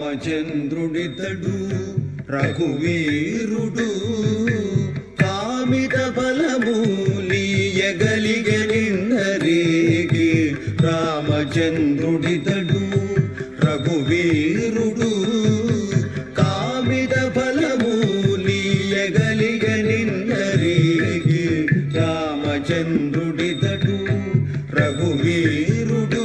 రామచంద్రుడితడు రఘువీరుడు కామిత బలము లీయగలిగనిన్నరేగి రామచంద్రుడితడు రఘువీరుడు కామిత ఫలము లీయగలిగనిన్నరేగి రామచంద్రుడితడు రఘువీరుడు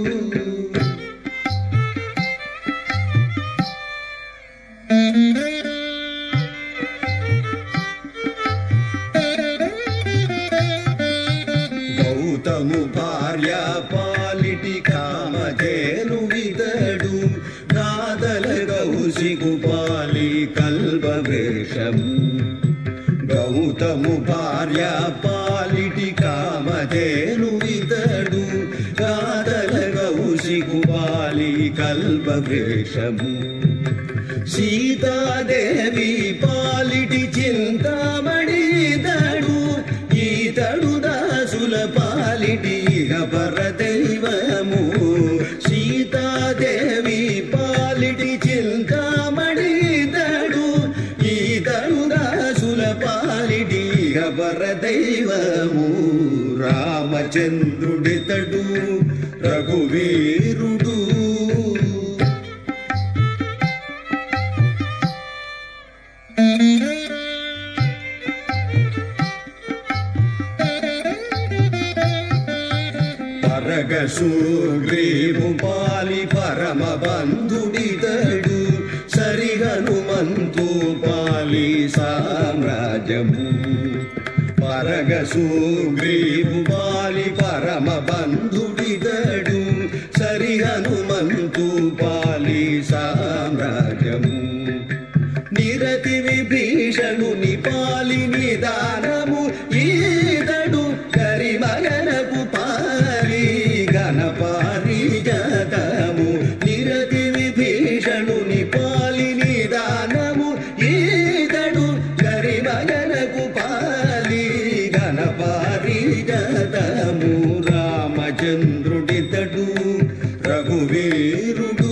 గౌతము భార్య పాలిటి కామధేను విదడు గాదల గౌసికు పాలి కల్పవేషము గౌతము భార్య పాలిటి కామధేను విదడు గాదల గౌసికు పాలి కల్పవేషము సీతాదేవి పాలిటి చింతామణి ఈతడు ఈతడు దాసుల పాలిటి అపర దైవము సీతాదేవి పాలిటి చింతామణి ఈతడు ఈతడు దాసుల పాలిటి అపర దైవము రామచంద్రుడితడు రఘువీరుడు పరగసూగ్రీవు పాలి పరమ బంధుడితడు సరి హనుమంతు పాలి సామ్రాజ్యము పరగసూగ్రీవు పాలి పరమ బంధుడితడు సరి హనుమంతు పాలి సామ్రాజ్యము నిరతి విభీషణుని పాలి నిదానము ఈదడు కరిమగనపు పాలి గణపారి జతము నిరతి విభీషణుని పాలి నిదానము ఈదడు కరిమగనపు పాలి గణపారి జతము రామచంద్రుడితడు రఘువీరుడు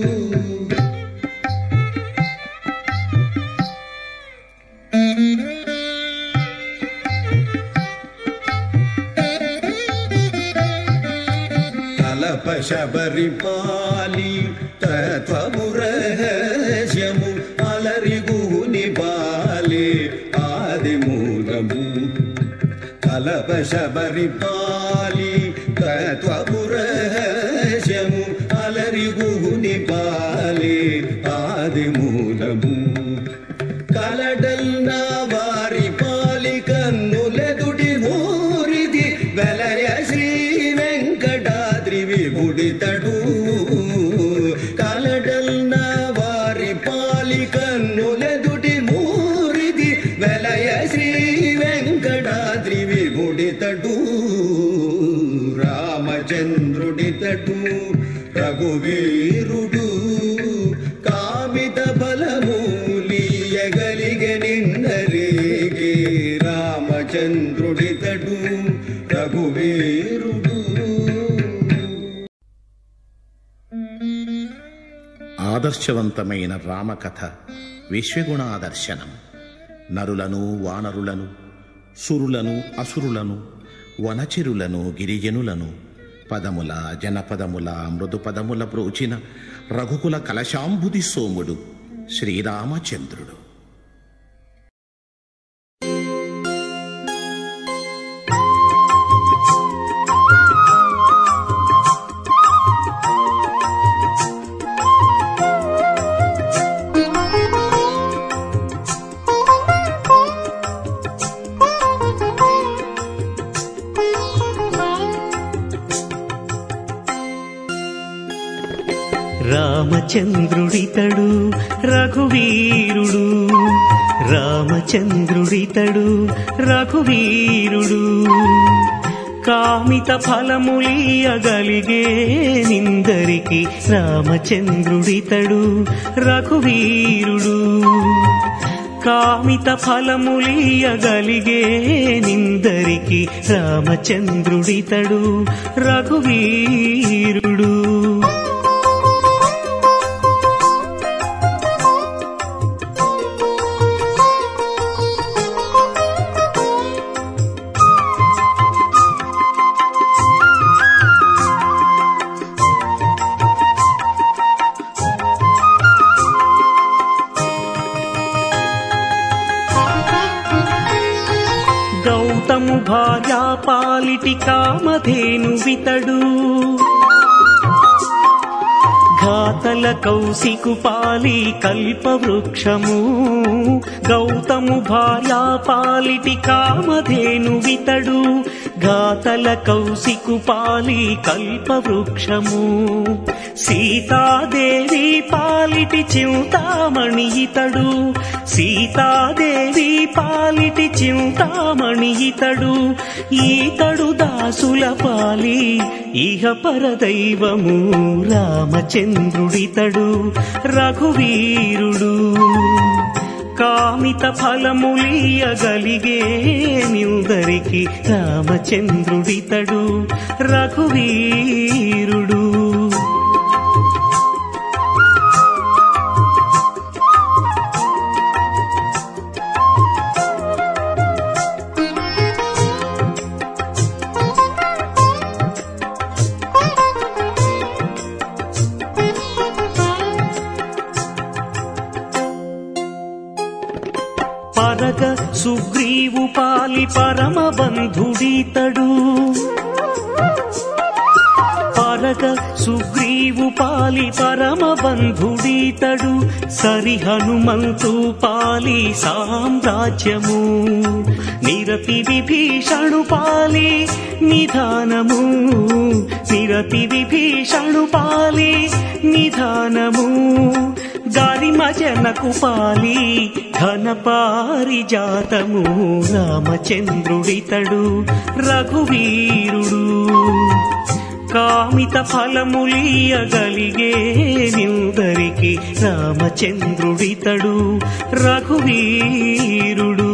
తలప శబరి పాలి తత్వము రహస్యము అలరి గుహుని పాలి ఆది మూలము తలప శబరి పాలి తత్వము రహస్యము అలరి గుహుని పాలి ఆది మూలము కలడల్న వారి పాలి కన్నులెదుటి ఊరిది వెలయ శ్రీ వెంకటాద్రి విభుడితడు కలడల్న వారి పాలి కన్నులెదుటి మూరిది వెలయ శ్రీ వెంకటాద్రి విభుడితడు రామచంద్రుడితడు రఘువీరుడు కామిత బలము లీయగలిగె నిన్నరేగే రామచంద్రుడితడు రఘువీరుడు ఆదర్శవంతమైన రామకథ విశ్వగుణాదర్శనం నరులను వానరులను సురులను అసురులను వనచిరులను గిరిజనులను పదముల జనపదముల మృదుపదముల ప్రోచిన రఘుకుల కలశాంబుది సోముడు శ్రీరామచంద్రుడు రామచంద్రుడితడు రఘువీరుడు రామచంద్రుడితడు రఘువీరుడు కామిత ఫలములీయగలిగే నిందరికి రామచంద్రుడితడు రఘువీరుడు కామిత ఫలములీయగలిగే నిందరికి రామచంద్రుడితడు రఘువీరుడు పాలిటి కామధేను వితడు ఘాతల కౌశికు పాలి కల్పవృక్షము గౌతము భార్యా పాలిటి కామధేను వితడు ఘాతల కౌశికు పాలి కల్పవృక్షము సీతాదేవి పాలిటి చింతామణి ఇతడు సీతాదేవి పాలిటి చింతామణి ఇతడు ఈతడు దాసుల పాలి ఇహ పరదైవము రామచంద్రుడితడు రఘువీరుడు కామిత ఫలములియగలిగే నిందరికి రామచంద్రుడితడు రఘువీరుడు పరగ సుగ్రీవు పాలి పరమ బంధుడితడు పరగ సుగ్రీవు పాలి పరమ బంధుడితడు సరి హనుమంతు పాలి సామ్రాజ్యము నిరతి విభీషణు పాలి నిధానము నిరతి విభీషణు పాలి నిధానము గారిమ జనకు పాలి ఘన పారిజాతము రామచంద్రుడితడు రఘువీరుడు కామిత ఫలములియగలిగే నిందరికి రామచంద్రుడితడు రఘువీరుడు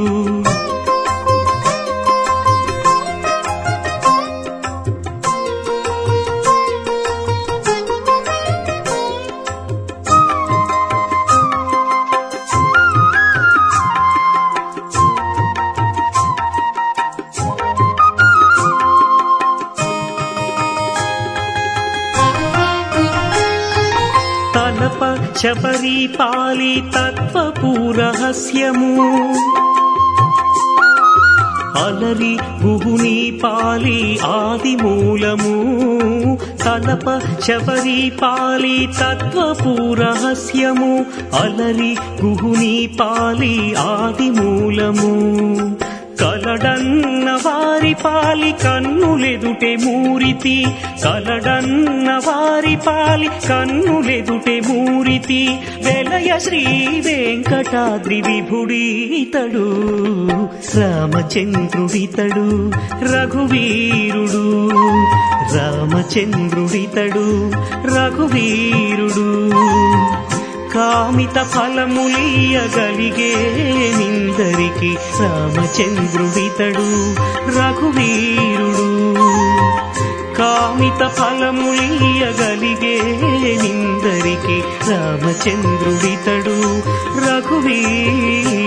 తలప శబరి పాలి తత్వపూరహస్యము అలరి గుహుని పాలి ఆది మూలము తలప శబరి పాలి తత్వపూరహస్యము అలరి గుహుని పాలి ఆది మూలము కలడన్న వారి పాలి కన్నులెదుటే మూరితి కలడన్న వారి పాలి కన్నులెదుటే మూరితి వెలయ శ్రీ వెంకటాద్రి విభుడీతడు రామచంద్రుడితడు రఘువీరుడు రామచంద్రుడితడు రఘువీరుడు కామిత ఫలములియగలిగే నిందరికి రామచంద్రుడితడు రఘువీరుడు కామిత ఫలములియగలిగే నిందరికి రామచంద్రుడితడు రఘువీరుడు